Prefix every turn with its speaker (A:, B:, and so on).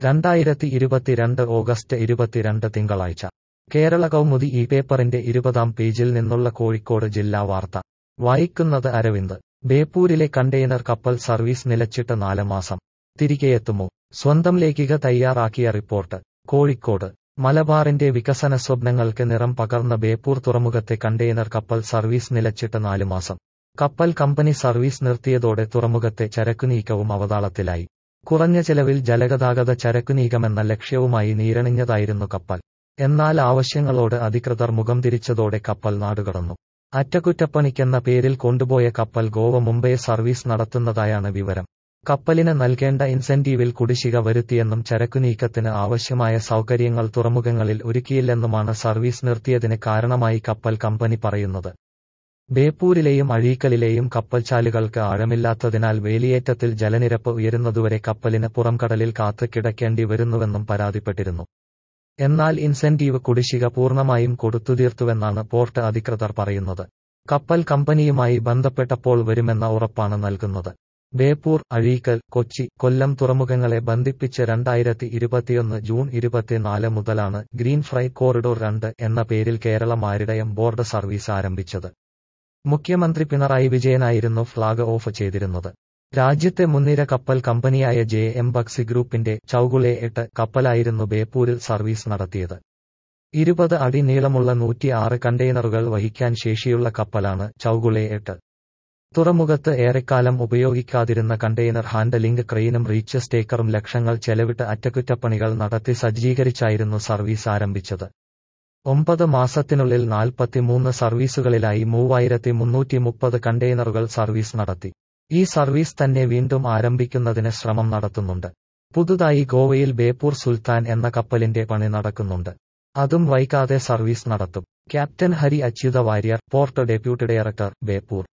A: രണ്ടായിരത്തി ഇരുപത്തിരണ്ട് ഓഗസ്റ്റ് ഇരുപത്തിരണ്ട് തിങ്കളാഴ്ച കേരള കൗമുദി ഈ പേപ്പറിന്റെ ഇരുപതാം പേജിൽ നിന്നുള്ള കോഴിക്കോട് ജില്ലാ വാർത്ത വായിക്കുന്നത് അരവിന്ദ് ബേപ്പൂരിലെ കണ്ടെയ്നർ കപ്പൽ സർവീസ് നിലച്ചിട്ട് നാല് മാസം തിരികെയെത്തുമോ സ്വന്തം ലേഖിക തയ്യാറാക്കിയ റിപ്പോർട്ട് കോഴിക്കോട് മലബാറിന്റെ വികസന സ്വപ്നങ്ങൾക്ക് നിറം പകർന്ന ബേപ്പൂർ തുറമുഖത്തെ കണ്ടെയ്നർ കപ്പൽ സർവീസ് നിലച്ചിട്ട് നാല് മാസം കപ്പൽ കമ്പനി സർവീസ് നിർത്തിയതോടെ തുറമുഖത്തെ ചരക്കുനീക്കവും അവതാളത്തിലായി കുറഞ്ഞ ചെലവിൽ ജലഗതാഗത ചരക്കുനീക്കമെന്ന ലക്ഷ്യവുമായി നീരണിഞ്ഞതായിരുന്നു കപ്പൽ എന്നാൽ ആവശ്യങ്ങളോട് അധികൃതർ മുഖം തിരിച്ചതോടെ കപ്പൽ നാടുകടന്നു അറ്റകുറ്റപ്പണിക്കെന്ന പേരിൽ കൊണ്ടുപോയ കപ്പൽ ഗോവ മുംബൈ സർവീസ് നടത്തുന്നതായാണ് വിവരം കപ്പലിന് നൽകേണ്ട ഇൻസെന്റീവിൽ കുടിശ്ശിക വരുത്തിയെന്നും ചരക്കുനീക്കത്തിന് ആവശ്യമായ സൗകര്യങ്ങൾ തുറമുഖങ്ങളിൽ ഒരുക്കിയില്ലെന്നുമാണ് സർവീസ് നിർത്തിയതിന് കാരണമായി കപ്പൽ കമ്പനി പറയുന്നത് ബേപ്പൂരിലെയും അഴീക്കലിലെയും കപ്പൽച്ചാലുകൾക്ക് ആഴമില്ലാത്തതിനാൽ വേലിയേറ്റത്തിൽ ജലനിരപ്പ് ഉയരുന്നതുവരെ കപ്പലിന് പുറംകടലിൽ കാത്ത് കിടക്കേണ്ടി വരുന്നുവെന്നും പരാതിപ്പെട്ടിരുന്നു എന്നാൽ ഇൻസെന്റീവ് കുടിശ്ശിക പൂർണ്ണമായും കൊടുത്തുതീർത്തുവെന്നാണ് പോർട്ട് അധികൃതർ പറയുന്നത് കപ്പൽ കമ്പനിയുമായി ബന്ധപ്പെട്ടപ്പോൾ വരുമെന്ന ഉറപ്പാണ് നൽകുന്നത് ബേപ്പൂർ അഴീക്കൽ കൊച്ചി കൊല്ലം തുറമുഖങ്ങളെ ബന്ധിപ്പിച്ച് രണ്ടായിരത്തി ഇരുപത്തിയൊന്ന് ജൂൺ ഇരുപത്തിനാല് മുതലാണ് ഗ്രീൻ ഫ്രൈ കോറിഡോർ രണ്ട് എന്ന പേരിൽ കേരള മാരിടയം ബോർഡ് സർവീസ് ആരംഭിച്ചത് മുഖ്യമന്ത്രി പിണറായി വിജയനായിരുന്നു ഫ്ളാഗ് ഓഫ് ചെയ്തിരുന്നത് രാജ്യത്തെ മുൻനിര കപ്പൽ കമ്പനിയായ ജെ എം ബക്സി ഗ്രൂപ്പിന്റെ ചൌഗുളെ എട്ട് കപ്പലായിരുന്നു ബേപ്പൂരിൽ സർവീസ് നടത്തിയത് ഇരുപത് അടി നീളമുള്ള നൂറ്റിയാറ് കണ്ടെയ്നറുകൾ വഹിക്കാൻ ശേഷിയുള്ള കപ്പലാണ് ചൌഗുളെ എട്ട് തുറമുഖത്ത് ഏറെക്കാലം ഉപയോഗിക്കാതിരുന്ന കണ്ടെയ്നർ ഹാൻഡലിംഗ് ക്രെയിനും റീച്ച് സ്റ്റേക്കറും ലക്ഷങ്ങൾ ചെലവിട്ട് അറ്റകുറ്റപ്പണികൾ നടത്തി സജ്ജീകരിച്ചായിരുന്നു സർവീസ് ആരംഭിച്ചത് ഒമ്പത് മാസത്തിനുള്ളിൽ നാൽപ്പത്തിമൂന്ന് സർവീസുകളിലായി മൂവായിരത്തി മുന്നൂറ്റി മുപ്പത് കണ്ടെയ്നറുകൾ സർവീസ് നടത്തി ഈ സർവീസ് തന്നെ വീണ്ടും ആരംഭിക്കുന്നതിന് ശ്രമം നടത്തുന്നുണ്ട് പുതുതായി ഗോവയിൽ ബേപ്പൂർ സുൽത്താൻ എന്ന കപ്പലിന്റെ പണി നടക്കുന്നുണ്ട് അതും വൈകാതെ സർവീസ് നടത്തും captain Hari Achyutha Warrier port deputy director Beypore